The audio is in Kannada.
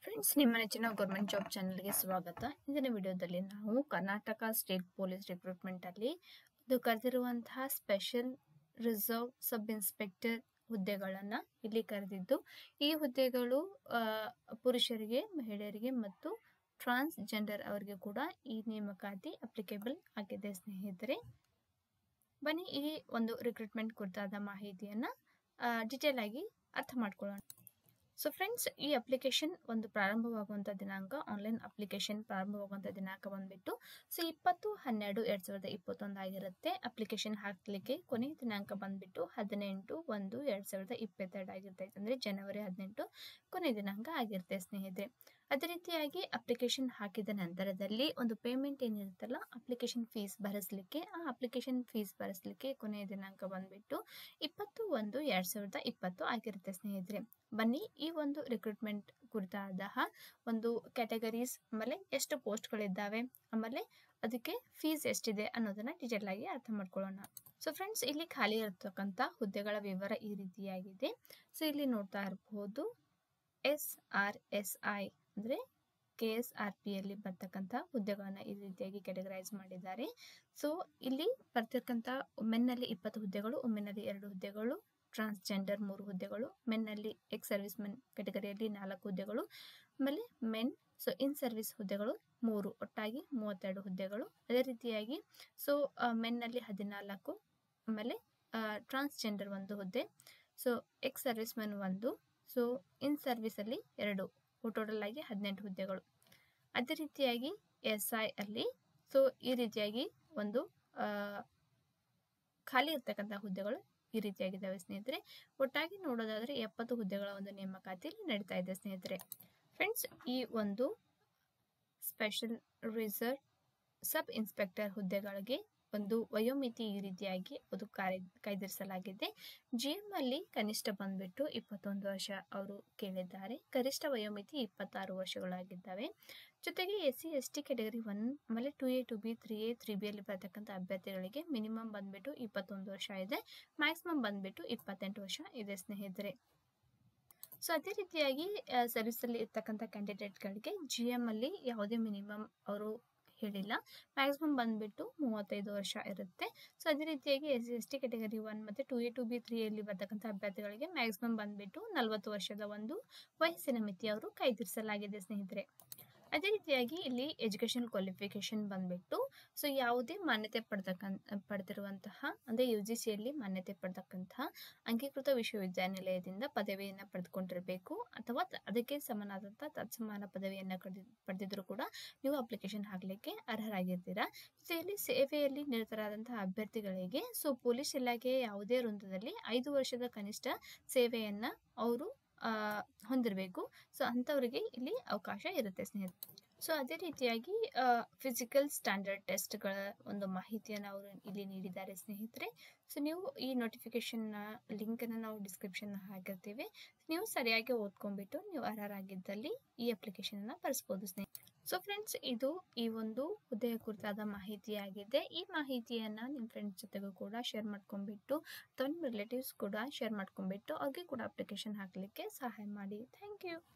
ಫ್ರೆಂಡ್ಸ್ ನಿಮ್ಮ ನೆಚ್ಚಿನ ಗೌರ್ಮೆಂಟ್ ಜಾಬ್ ಚಾನಲ್ಗೆ ಸ್ವಾಗತ ಇಂದಿನ ವಿಡಿಯೋದಲ್ಲಿ ನಾವು ಕರ್ನಾಟಕ ಸ್ಟೇಟ್ ಪೊಲೀಸ್ ರಿಕ್ರೂಟ್ಮೆಂಟ್ ಅಲ್ಲಿ ಇದು ಕರೆದಿರುವಂತಹ ಸ್ಪೆಷಲ್ ರಿಸರ್ವ್ ಸಬ್ ಇನ್ಸ್ಪೆಕ್ಟರ್ ಹುದ್ದೆಗಳನ್ನ ಇಲ್ಲಿ ಕರೆದಿದ್ದು ಈ ಹುದ್ದೆಗಳು ಆ, ಪುರುಷರಿಗೆ ಮಹಿಳೆಯರಿಗೆ ಮತ್ತು ಟ್ರಾನ್ಸ್ಜೆಂಡರ್ ಅವರಿಗೆ ಕೂಡ ಈ ನೇಮಕಾತಿ ಅಪ್ಲಿಕೇಬಲ್ ಆಗಿದೆ ಸ್ನೇಹಿತರೆ ಬನ್ನಿ ಈ ಒಂದು ರಿಕ್ರೂಟ್ಮೆಂಟ್ ಕುರಿತಾದ ಮಾಹಿತಿಯನ್ನ ಡಿಟೇಲ್ ಆಗಿ ಅರ್ಥ ಮಾಡ್ಕೊಳ್ಳೋಣ ಸೊ ಫ್ರೆಂಡ್ಸ್ ಈ ಅಪ್ಲಿಕೇಶನ್ ಒಂದು ಪ್ರಾರಂಭವಾಗುವಂಥ ದಿನಾಂಕ ಆನ್ಲೈನ್ ಅಪ್ಲಿಕೇಶನ್ ಪ್ರಾರಂಭವಾಗುವಂಥ ದಿನಾಂಕ ಬಂದ್ಬಿಟ್ಟು ಸೊ ಇಪ್ಪತ್ತು ಹನ್ನೆರಡು ಎರಡ್ ಸಾವಿರದ ಇಪ್ಪತ್ತೊಂದು ಆಗಿರುತ್ತೆ ಅಪ್ಲಿಕೇಶನ್ ಹಾಕ್ಲಿಕ್ಕೆ ಕೊನೆಯ ದಿನಾಂಕ ಬಂದ್ಬಿಟ್ಟು ಹದಿನೆಂಟು ಒಂದು ಎರಡ್ ಸಾವಿರದ ಇಪ್ಪತ್ತೆರಡು ಆಗಿರ್ತೈತೆ ಅಂದ್ರೆ ಜನವರಿ ಹದಿನೆಂಟು ಕೊನೆಯ ದಿನಾಂಕ ಆಗಿರುತ್ತೆ ಸ್ನೇಹಿತರೆ ಅದೇ ರೀತಿಯಾಗಿ ಅಪ್ಲಿಕೇಶನ್ ಹಾಕಿದ ನಂತರದಲ್ಲಿ ಒಂದು ಪೇಮೆಂಟ್ ಏನಿರುತ್ತಲ್ಲ ಅಪ್ಲಿಕೇಶನ್ ಫೀಸ್ ಭರಿಸಲಿಕ್ಕೆ ಆ ಅಪ್ಲಿಕೇಶನ್ ಫೀಸ್ ಭರಿಸಲಿಕ್ಕೆ ಕೊನೆಯ ದಿನಾಂಕ ಬಂದ್ಬಿಟ್ಟು ಇಪ್ಪತ್ತು ಒಂದು ಎರಡ್ ಸಾವಿರದ ಇಪ್ಪತ್ತು ಆಗಿರುತ್ತೆ ಸ್ನೇಹಿತರೆ ಬನ್ನಿ ಈ ಒಂದು ರಿಕ್ರೂಟ್ಮೆಂಟ್ ಕುರಿತಾದ ಒಂದು ಕ್ಯಾಟಗರೀಸ್ ಆಮೇಲೆ ಎಷ್ಟು ಪೋಸ್ಟ್ಗಳಿದ್ದಾವೆ ಆಮೇಲೆ ಅದಕ್ಕೆ ಫೀಸ್ ಎಷ್ಟಿದೆ ಅನ್ನೋದನ್ನ ಡೀಟೇಲ್ ಆಗಿ ಅರ್ಥ ಮಾಡ್ಕೊಳ್ಳೋಣ ಸೊ ಫ್ರೆಂಡ್ಸ್ ಇಲ್ಲಿ ಖಾಲಿ ಇರತಕ್ಕಂತ ಹುದ್ದೆಗಳ ವಿವರ ಈ ರೀತಿಯಾಗಿದೆ ಸೊ ಇಲ್ಲಿ ನೋಡ್ತಾ ಇರಬಹುದು ಎಸ್ ಆರ್ ಎಸ್ ಐ ಅಂದ್ರೆ ಕೆ ಎಸ್ ಆರ್ ಪಿ ಅಲ್ಲಿ ಬರ್ತಕ್ಕಂಥ ಹುದ್ದೆಗಳನ್ನ ಈ ರೀತಿಯಾಗಿ ಕೆಟಗರೈಸ್ ಮಾಡಿದ್ದಾರೆ ಸೊ ಇಲ್ಲಿ ಬರ್ತಕ್ಕಂಥ ಮೆನ್ನಲ್ಲಿ ಇಪ್ಪತ್ತು ಹುದ್ದೆಗಳು ವುಮೆನ್ನಲ್ಲಿ ಎರಡು ಹುದ್ದೆಗಳು ಟ್ರಾನ್ಸ್ಜೆಂಡರ್ ಮೂರು ಹುದ್ದೆಗಳು ಮೆನ್ನಲ್ಲಿ ಎಕ್ಸ್ ಸರ್ವಿಸ್ ಮೆನ್ ಕೆಟಗರಿಯಲ್ಲಿ ನಾಲ್ಕು ಹುದ್ದೆಗಳು ಆಮೇಲೆ ಮೆನ್ ಸೊ ಇನ್ ಸರ್ವಿಸ್ ಹುದ್ದೆಗಳು ಮೂರು ಒಟ್ಟಾಗಿ ಮೂವತ್ತೆರಡು ಹುದ್ದೆಗಳು ಅದೇ ರೀತಿಯಾಗಿ ಸೊ ಮೆನ್ನಲ್ಲಿ ಹದಿನಾಲ್ಕು ಆಮೇಲೆ ಟ್ರಾನ್ಸ್ಜೆಂಡರ್ ಒಂದು ಹುದ್ದೆ ಸೊ ಎಕ್ಸ್ ಸರ್ವಿಸ್ ಮೆನ್ ಒಂದು ಸೊ ಇನ್ ಸರ್ವಿಸ್ ಅಲ್ಲಿ ಎರಡು ಟೋಟಲ್ ಆಗಿ ಹದಿನೆಂಟು ಹುದ್ದೆಗಳು ಅದೇ ರೀತಿಯಾಗಿ ಎಸ್ ಐ ಅಲ್ಲಿ ಸೊ ಈ ರೀತಿಯಾಗಿ ಒಂದು ಆ, ಖಾಲಿ ಇರ್ತಕ್ಕಂಥ ಹುದ್ದೆಗಳು ಈ ರೀತಿಯಾಗಿದ್ದಾವೆ ಸ್ನೇಹಿತರೆ ಒಟ್ಟಾಗಿ ನೋಡೋದಾದ್ರೆ ಎಪ್ಪತ್ತು ಹುದ್ದೆಗಳ ಒಂದು ನೇಮಕಾತಿಯಲ್ಲಿ ನಡೀತಾ ಇದೆ ಸ್ನೇಹಿತರೆ ಫ್ರೆಂಡ್ಸ್ ಈ ಒಂದು ಸ್ಪೆಷಲ್ ರಿಸರ್ವ್ ಸಬ್ ಇನ್ಸ್ಪೆಕ್ಟರ್ ಹುದ್ದೆಗಳಿಗೆ ಒಂದು ವಯೋಮಿತಿ ಈ ರೀತಿಯಾಗಿ ಅದು ಕಾರ್ಯ ಕಾಯ್ದಿರಿಸಲಾಗಿದೆ ಜಿಎಂ ಅಲ್ಲಿ ಕನಿಷ್ಠ ಬಂದ್ಬಿಟ್ಟು ಇಪ್ಪತ್ತೊಂದು ವರ್ಷ ಅವರು ಕೇಳಿದ್ದಾರೆ ಗರಿಷ್ಠ ವಯೋಮಿತಿ ಇಪ್ಪತ್ತಾರು ವರ್ಷಗಳಾಗಿದ್ದಾವೆ ಜೊತೆಗೆ S C S T category one ಆಮೇಲೆ two A two B three A three B ಅಲ್ಲಿ ಬರ್ತಕ್ಕಂಥ ಅಭ್ಯರ್ಥಿಗಳಿಗೆ ಮಿನಿಮಮ್ ಬಂದ್ಬಿಟ್ಟು ಇಪ್ಪತ್ತೊಂದು ವರ್ಷ ಇದೆ ಮ್ಯಾಕ್ಸಿಮಮ್ ಬಂದ್ಬಿಟ್ಟು ಇಪ್ಪತ್ತೆಂಟು ವರ್ಷ ಇದೆ ಸ್ನೇಹಿತರೆ ಸೊ ಅದೇ ರೀತಿಯಾಗಿ ಸರ್ವಿಸ್ ಅಲ್ಲಿ ಇರ್ತಕ್ಕಂಥ ಕ್ಯಾಂಡಿಡೇಟ್ಗಳಿಗೆ ಜಿ ಎಂ ಅಲ್ಲಿ ಯಾವುದೇ ಮಿನಿಮಮ್ ಅವರು ಹೇಳಿಲ್ಲ ಮ್ಯಾಕ್ಸಿಮಮ್ ಬಂದ್ಬಿಟ್ಟು ಮೂವತ್ತೈದು ವರ್ಷ ಇರುತ್ತೆ ಸೊ ಅದೇ ರೀತಿಯಾಗಿ S C S T category one ಮತ್ತೆ two A two B three ಅಲ್ಲಿ ಬರ್ತಕ್ಕಂಥ ಅಭ್ಯರ್ಥಿಗಳಿಗೆ ಮ್ಯಾಕ್ಸಿಮಮ್ ಬಂದ್ಬಿಟ್ಟು ನಲವತ್ತು ವರ್ಷದ ಒಂದು ವಯಸ್ಸಿನ ಮಿತಿ ಅವರು ಕಾಯ್ದಿರಿಸಲಾಗಿದೆ ಸ್ನೇಹಿತರೆ ಅದೇ ರೀತಿಯಾಗಿ ಇಲ್ಲಿ ಎಜುಕೇಶನ್ ಕ್ವಾಲಿಫಿಕೇಶನ್ ಬಂದ್ಬಿಟ್ಟು ಸೊ ಯಾವುದೇ ಮಾನ್ಯತೆ ಪಡೆದಕ್ಕಂತ ಪಡೆದಿರುವಂತಹ ಅಂದ್ರೆ ಯು ಜಿ ಸಿಯಲ್ಲಿ ಮಾನ್ಯತೆ ಪಡೆದಕ್ಕಂತಹ ಅಂಗೀಕೃತ ವಿಶ್ವವಿದ್ಯಾನಿಲಯದಿಂದ ಪದವಿಯನ್ನ ಪಡೆದುಕೊಂಡಿರಬೇಕು ಅಥವಾ ತ- ಅದಕ್ಕೆ ಸಮನಾದಂತಹ ತತ್ಸಮಾನ ಪದವಿಯನ್ನ ಕಡ್ದಿ- ಪಡೆದಿದ್ರು ಕೂಡ ನೀವು ಅಪ್ಲಿಕೇಶನ್ ಹಾಕ್ಲಿಕ್ಕೆ ಅರ್ಹರಾಗಿರ್ತೀರಾ ಜೊತೆಯಲ್ಲಿ ಸೇವೆಯಲ್ಲಿ ನಿರತರಾದಂತಹ ಅಭ್ಯರ್ಥಿಗಳಿಗೆ ಸೊ ಪೊಲೀಸ್ ಇಲಾಖೆಯ ಯಾವುದೇ ವೃಂದದಲ್ಲಿ ಐದು ವರ್ಷದ ಕನಿಷ್ಠ ಸೇವೆಯನ್ನ ಅವರು ಆ, ಹೊಂದಿರಬೇಕು ಸೊ ಅಂಥವರಿಗೆ ಇಲ್ಲಿ ಅವಕಾಶ ಇರುತ್ತೆ ಸ್ನೇಹಿತರೆ ಸೊ ಅದೇ ರೀತಿಯಾಗಿ ಫಿಸಿಕಲ್ ಸ್ಟ್ಯಾಂಡರ್ಡ್ ಟೆಸ್ಟ್ಗಳ ಒಂದು ಮಾಹಿತಿಯನ್ನು ಅವರು ಇಲ್ಲಿ ನೀಡಿದ್ದಾರೆ ಸ್ನೇಹಿತರೆ ಸೊ ನೀವು ಈ ನೋಟಿಫಿಕೇಶನ್ ಲಿಂಕನ್ನು ನಾವು ಡಿಸ್ಕ್ರಿಪ್ಷನ್ ಹಾಕಿರ್ತೀವಿ ನೀವು ಸರಿಯಾಗಿ ಓದ್ಕೊಂಡ್ಬಿಟ್ಟು ನೀವು ಅರ್ಹರಾಗಿದ್ದಲ್ಲಿ ಈ ಅಪ್ಲಿಕೇಶನ್ ಅನ್ನ ಬಳಸ್ಬೋದು ಸ್ನೇಹಿತರೆ ಸೊ ಫ್ರೆಂಡ್ಸ್ ಇದು ಈ ಒಂದು ಹುದ್ದೆಯ ಕುರಿತಾದ ಮಾಹಿತಿಯಾಗಿದೆ ಈ ಮಾಹಿತಿಯನ್ನ ನಿಮ್ಮ ಫ್ರೆಂಡ್ಸ್ ಜೊತೆಗೂ ಕೂಡ ಶೇರ್ ಮಾಡ್ಕೊಂಡ್ಬಿಟ್ಟು ಅಥವಾ ನಿಮ್ಮ ರಿಲೇಟಿವ್ಸ್ ಕೂಡ ಶೇರ್ ಮಾಡ್ಕೊಂಡ್ಬಿಟ್ಟು ಅವ್ರಿಗೆ ಕೂಡ ಅಪ್ಲಿಕೇಶನ್ ಹಾಕಲಿಕ್ಕೆ ಸಹಾಯ ಮಾಡಿ ಥ್ಯಾಂಕ್ ಯು